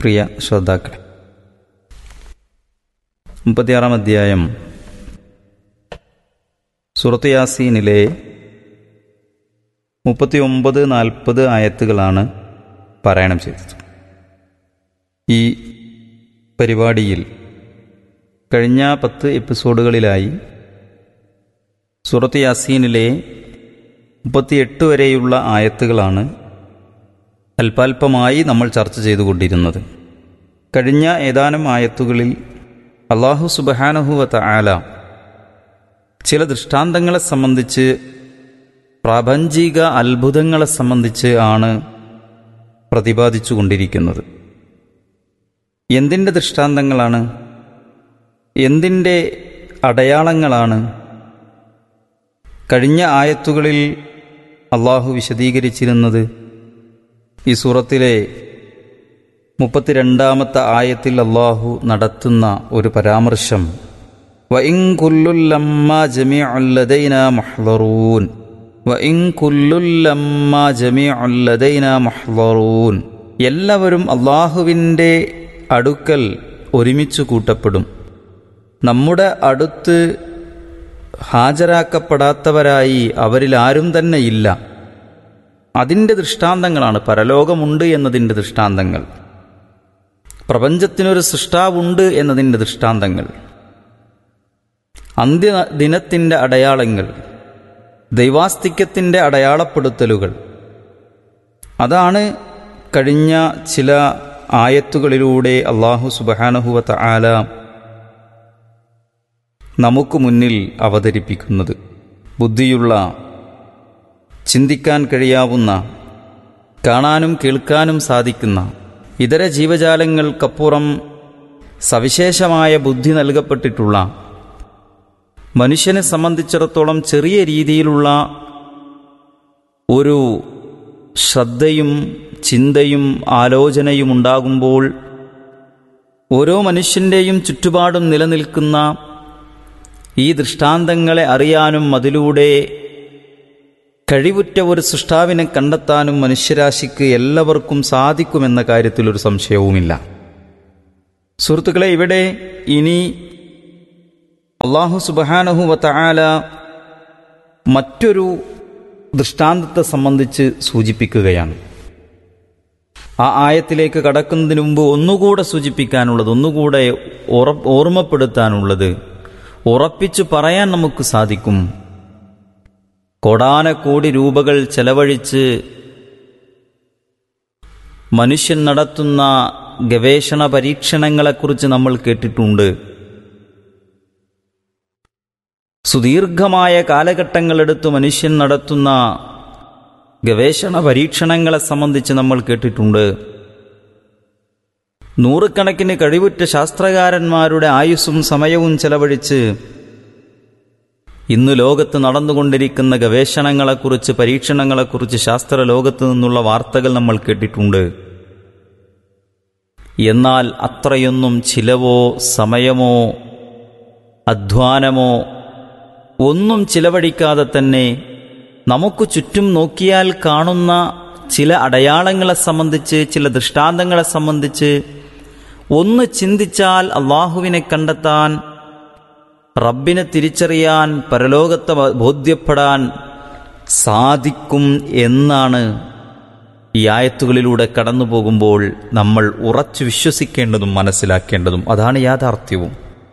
പ്രിയ ശ്രോതാക്കളെ മുപ്പത്തിയാറാം അധ്യായം സുറത്ത് യാസീനിലെ മുപ്പത്തി ഒമ്പത് നാൽപ്പത് ആയത്തുകളാണ് പാരായണം ചെയ്തത് ഈ പരിപാടിയിൽ കഴിഞ്ഞ പത്ത് എപ്പിസോഡുകളിലായി സുറത്ത് യാസീനിലെ മുപ്പത്തിയെട്ട് വരെയുള്ള ആയത്തുകളാണ് അല്പാൽപമായി നമ്മൾ ചർച്ച ചെയ്തുകൊണ്ടിരുന്നത് കഴിഞ്ഞ ഏതാനും ആയത്തുകളിൽ അള്ളാഹു സുബഹാനഹുവത്ത ആല ചില ദൃഷ്ടാന്തങ്ങളെ സംബന്ധിച്ച് പ്രാപഞ്ചിക അത്ഭുതങ്ങളെ സംബന്ധിച്ച് ആണ് പ്രതിപാദിച്ചു കൊണ്ടിരിക്കുന്നത് എന്തിൻ്റെ ദൃഷ്ടാന്തങ്ങളാണ് എന്തിൻ്റെ അടയാളങ്ങളാണ് കഴിഞ്ഞ ആയത്തുകളിൽ അള്ളാഹു വിശദീകരിച്ചിരുന്നത് ഈ സൂറത്തിലെ മുപ്പത്തിരണ്ടാമത്തെ ആയത്തിൽ അള്ളാഹു നടത്തുന്ന ഒരു പരാമർശം വഇൻ കുല്ലുല്ലമ്മ ജമീഉല്ലദൈന മുഹ്ളറൂൻ വഇൻ കുല്ലുല്ലമ്മ ജമീഉല്ലദൈന മുഹ്ളറൂൻ എല്ലാവരും അള്ളാഹുവിൻ്റെ അടുക്കൽ ഒരുമിച്ച് കൂട്ടപ്പെടും നമ്മുടെ അടുത്ത് ഹാജരാക്കപ്പെടാത്തവരായി അവരിൽ ആരും തന്നെ ഇല്ല അതിൻ്റെ ദൃഷ്ടാന്തങ്ങളാണ് പരലോകമുണ്ട് എന്നതിൻ്റെ ദൃഷ്ടാന്തങ്ങൾ പ്രപഞ്ചത്തിനൊരു സൃഷ്ടാവുണ്ട് എന്നതിൻ്റെ ദൃഷ്ടാന്തങ്ങൾ അന്ത്യ ദിനത്തിൻ്റെ അടയാളങ്ങൾ ദൈവാസ്തിക്യത്തിൻ്റെ അടയാളപ്പെടുത്തലുകൾ അതാണ് കഴിഞ്ഞ ചില ആയത്തുകളിലൂടെ അള്ളാഹു സുബഹാനഹുവത്ത ആല നമുക്ക് മുന്നിൽ അവതരിപ്പിക്കുന്നത് ബുദ്ധിയുള്ള ചിന്തിക്കാൻ കഴിയാവുന്ന കാണാനും കേൾക്കാനും സാധിക്കുന്ന ഇതര ജീവജാലങ്ങൾക്കപ്പുറം സവിശേഷമായ ബുദ്ധി നൽകപ്പെട്ടിട്ടുള്ള മനുഷ്യനെ സംബന്ധിച്ചിടത്തോളം ചെറിയ രീതിയിലുള്ള ഒരു ശ്രദ്ധയും ചിന്തയും ആലോചനയും ഉണ്ടാകുമ്പോൾ ഓരോ മനുഷ്യൻ്റെയും ചുറ്റുപാടും നിലനിൽക്കുന്ന ഈ ദൃഷ്ടാന്തങ്ങളെ അറിയാനും അതിലൂടെ കഴിവുറ്റ ഒരു സൃഷ്ടാവിനെ കണ്ടെത്താനും മനുഷ്യരാശിക്ക് എല്ലാവർക്കും സാധിക്കുമെന്ന കാര്യത്തിൽ ഒരു സംശയവുമില്ല സുഹൃത്തുക്കളെ ഇവിടെ ഇനി അള്ളാഹു സുബാനഹുവത്ത ആല മറ്റൊരു ദൃഷ്ടാന്തത്തെ സംബന്ധിച്ച് സൂചിപ്പിക്കുകയാണ് ആ ആയത്തിലേക്ക് കടക്കുന്നതിന് മുമ്പ് ഒന്നുകൂടെ സൂചിപ്പിക്കാനുള്ളത് ഒന്നുകൂടെ ഓർമ്മപ്പെടുത്താനുള്ളത് ഉറപ്പിച്ചു പറയാൻ നമുക്ക് സാധിക്കും കോടാനക്കോടി രൂപകൾ ചെലവഴിച്ച് മനുഷ്യൻ നടത്തുന്ന ഗവേഷണ പരീക്ഷണങ്ങളെക്കുറിച്ച് നമ്മൾ കേട്ടിട്ടുണ്ട് സുദീർഘമായ കാലഘട്ടങ്ങളെടുത്ത് മനുഷ്യൻ നടത്തുന്ന ഗവേഷണ പരീക്ഷണങ്ങളെ സംബന്ധിച്ച് നമ്മൾ കേട്ടിട്ടുണ്ട് നൂറുകണക്കിന് കഴിവുറ്റ ശാസ്ത്രകാരന്മാരുടെ ആയുസ്സും സമയവും ചെലവഴിച്ച് ഇന്ന് ലോകത്ത് നടന്നുകൊണ്ടിരിക്കുന്ന ഗവേഷണങ്ങളെക്കുറിച്ച് പരീക്ഷണങ്ങളെക്കുറിച്ച് ശാസ്ത്ര ലോകത്ത് നിന്നുള്ള വാർത്തകൾ നമ്മൾ കേട്ടിട്ടുണ്ട് എന്നാൽ അത്രയൊന്നും ചിലവോ സമയമോ അധ്വാനമോ ഒന്നും ചിലവഴിക്കാതെ തന്നെ നമുക്ക് ചുറ്റും നോക്കിയാൽ കാണുന്ന ചില അടയാളങ്ങളെ സംബന്ധിച്ച് ചില ദൃഷ്ടാന്തങ്ങളെ സംബന്ധിച്ച് ഒന്ന് ചിന്തിച്ചാൽ അള്ളാഹുവിനെ കണ്ടെത്താൻ റബ്ബിനെ തിരിച്ചറിയാൻ പരലോകത്തെ ബോധ്യപ്പെടാൻ സാധിക്കും എന്നാണ് ഈ ആയത്തുകളിലൂടെ കടന്നു പോകുമ്പോൾ നമ്മൾ ഉറച്ചു വിശ്വസിക്കേണ്ടതും മനസ്സിലാക്കേണ്ടതും അതാണ് യാഥാർത്ഥ്യവും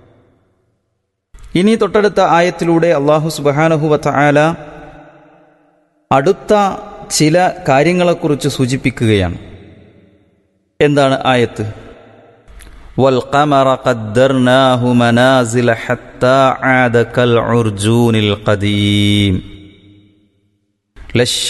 ഇനി തൊട്ടടുത്ത ആയത്തിലൂടെ അള്ളാഹു സുബാനഹുവത്ത ആല അടുത്ത ചില കാര്യങ്ങളെക്കുറിച്ച് സൂചിപ്പിക്കുകയാണ് എന്താണ് ആയത്ത് والقمر قدرناه منازل حتى عاد كالعرجون القديم